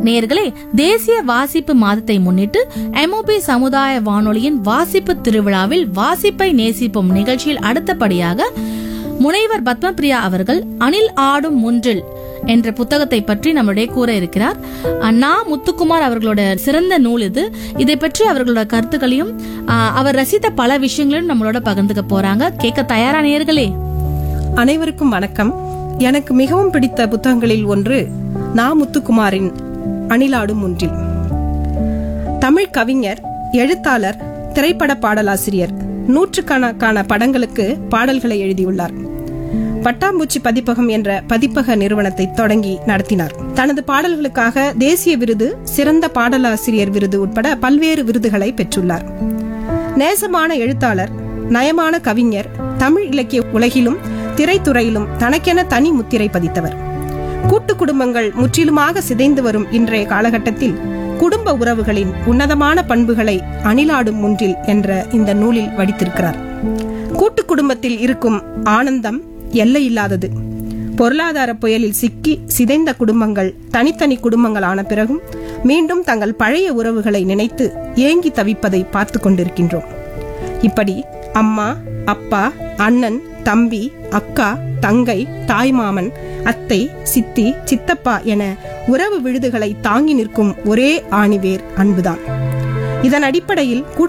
நேர்களே தேசிய வாசிப்பு மாதத்தை முன்னிட்டு எம்ஓபி சமுதாய வானொலியின் வாசிப்பு திருவிழாவில் வாசிப்பை நேசிப்போம் நிகழ்ச்சியில் அடுத்தபடியாக முனைவர் பத்மபிரியா அவர்கள் அணில் ஆடும் முன்றில் என்ற புத்தகத்தை பற்றி நம்மளுடைய கூற இருக்கிறார் அண்ணா முத்துக்குமார் அவர்களோட சிறந்த நூல் இது இதை பற்றி அவர்களோட கருத்துக்களையும் ஆ, அவர் ரசித்த பல விஷயங்களையும் நம்மளோட பகிர்ந்துக்க போறாங்க கேட்க தயாரா நேர்களே அனைவருக்கும் வணக்கம் எனக்கு மிகவும் பிடித்த புத்தகங்களில் ஒன்று நா முத்துக்குமாரின் அணிலாடும் ஒன்றில் தமிழ் கவிஞர் எழுத்தாளர் திரைப்பட பாடலாசிரியர் நூற்றுக்கணக்கான படங்களுக்கு பாடல்களை எழுதியுள்ளார் பட்டாம்பூச்சி பதிப்பகம் என்ற பதிப்பக நிறுவனத்தை தொடங்கி நடத்தினார் தனது பாடல்களுக்காக தேசிய விருது சிறந்த பாடலாசிரியர் விருது உட்பட பல்வேறு விருதுகளை பெற்றுள்ளார் நேசமான எழுத்தாளர் நயமான கவிஞர் தமிழ் இலக்கிய உலகிலும் திரைத்துறையிலும் தனக்கென தனி முத்திரை பதித்தவர் கூட்டு குடும்பங்கள் முற்றிலுமாக சிதைந்து வரும் இன்றைய காலகட்டத்தில் குடும்ப உறவுகளின் உன்னதமான பண்புகளை அணிலாடும் முன்றில் என்ற இந்த நூலில் வடித்திருக்கிறார் கூட்டு குடும்பத்தில் இருக்கும் ஆனந்தம் எல்லையில்லாதது பொருளாதார புயலில் சிக்கி சிதைந்த குடும்பங்கள் தனித்தனி குடும்பங்களான பிறகும் மீண்டும் தங்கள் பழைய உறவுகளை நினைத்து ஏங்கி தவிப்பதை பார்த்து கொண்டிருக்கின்றோம் இப்படி அம்மா அப்பா அண்ணன் தம்பி அக்கா தங்கை தாய்மாமன் அத்தை சித்தி சித்தப்பா என உறவு விழுதுகளை தாங்கி நிற்கும் ஒரே ஆணிவேர் அன்புதான் இதன் அடிப்படையில்